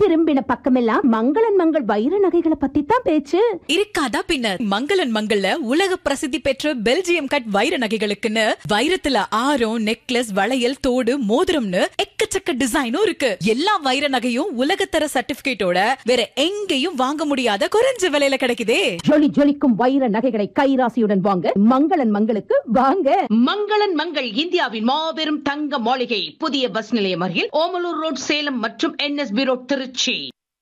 திரும்பின பக்கமெல்லாம் மங்களன் மங்கள் வைர நகைகளை பத்தி தான் பேச்சு இருக்காதா பின்னர் மங்களன் மங்கள்ல உலக பிரசித்தி பெற்ற பெல்ஜியம் கட் வைர நகைகளுக்குன்னு வைரத்துல ஆரம் நெக்லஸ் வளையல் தோடு மோதிரம்னு எக்கச்சக்க டிசைனும் இருக்கு எல்லா வைர நகையும் உலகத்தர சர்டிபிகேட்டோட வேற எங்கேயும் வாங்க முடியாத குறைஞ்ச விலையில கிடைக்குதே ஜொலி ஜொலிக்கும் வைர நகைகளை கைராசியுடன் வாங்க மங்களன் மங்களுக்கு வாங்க மங்களன் மங்கள் இந்தியாவின் மாபெரும் தங்க மாளிகை புதிய பஸ் நிலையம் அருகில் ஓமலூர் ரோட் சேலம் மற்றும் N S P road Tiruchi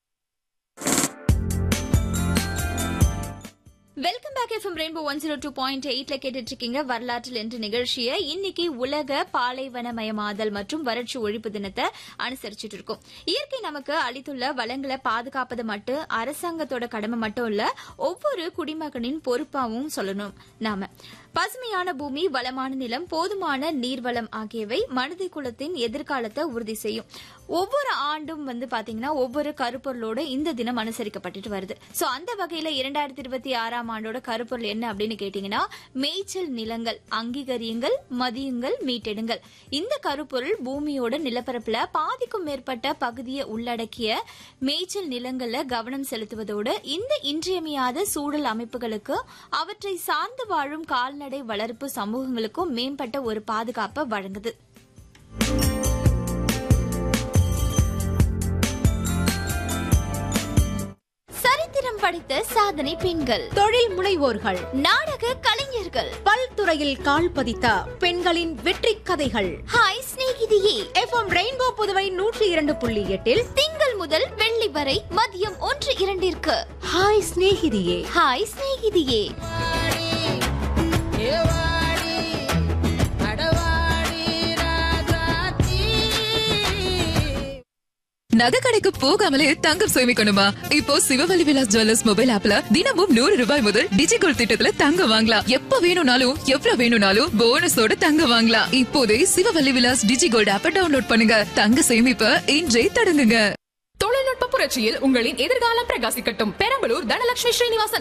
welcome back FM rainbow one zero two point எயிட்ல கேட்டுட்டு இருக்கீங்க வரலாற்றில் என்று நிகழ்ச்சியை இன்னைக்கு உலக பாலைவனமயமாதல் மற்றும் வறட்சி ஒழிப்பு தினத்தை அனுசரிச்சுட்டு இருக்கோம் இயற்கை நமக்கு அளித்துள்ள வளங்களை பாதுகாப்பது மட்டும் அரசாங்கத்தோட கடமை மட்டும் இல்ல ஒவ்வொரு குடிமகனின் பொறுப்பாவும் சொல்லணும் நாம பசுமையான பூமி வளமான நிலம் போதுமான நீர்வளம் ஆகியவை மனித குலத்தின் எதிர்காலத்தை உறுதி செய்யும் ஒவ்வொரு ஆண்டும் வந்து பாத்தீங்கன்னா ஒவ்வொரு கருப்பொருளோட இந்த தினம் அனுசரிக்கப்பட்டுட்டு வருது சோ அந்த வகையில இரண்டாயிரத்தி இருபத்தி ஆறாம் ஆண்டோட கருப்பொருள் என்ன அப்படின்னு கேட்டீங்கன்னா மேய்ச்சல் நிலங்கள் அங்கீகரியுங்கள் மதியுங்கள் மீட்டெடுங்கள் இந்த கருப்பொருள் பூமியோட நிலப்பரப்புல பாதிக்கும் மேற்பட்ட பகுதியை உள்ளடக்கிய மேய்ச்சல் நிலங்கள்ல கவனம் செலுத்துவதோடு இந்த இன்றியமையாத சூழல் அமைப்புகளுக்கு அவற்றை சார்ந்து வாழும் கால்நடை வளர்ப்பு சமூகங்களுக்கும் மேம்பட்ட ஒரு பாதுகாப்பை வழங்குது சரித்திரம் படித்த சாதனை பெண்கள் தொழில் முனைவோர்கள் நாடக கலைஞர்கள் பல்துறையில் கால் பதித்த பெண்களின் வெற்றி கதைகள் ஹாய் சிநேகிதியே எஃப்எம் ரெயின்போ புதுவை நூற்றி இரண்டு புள்ளி எட்டில் திங்கள் முதல் வெள்ளி வரை மதியம் ஒன்று இரண்டிற்கு ஹாய் சிநேகிதியே ஹாய் சிநேகிதியே நகை கடைக்கு போகாமலே தங்கம் சேமிக்கணுமா இப்போ சிவவழி விலாஸ் ஜுவல்லர்ஸ் மொபைல் ஆப்ல தினமும் நூறு ரூபாய் முதல் டிஜிகோல்ட் திட்டத்துல தங்கம் வாங்கலாம் எப்ப வேணும்னாலும் எவ்வளவு வேணும்னாலும் போனஸோட தங்கம் வாங்கலாம் இப்போதே சிவவழி விலாஸ் டிஜிகோல்ட் ஆப்ப டவுன்லோட் பண்ணுங்க தங்க சேமிப்ப இன்றே தொடங்குங்க தொழில்நுட்ப புரட்சியில் உங்களின் எதிர்காலம் பிரகாசிக்கட்டும் பெரம்பலூர் தனலட்சுமி ஸ்ரீனிவாசன்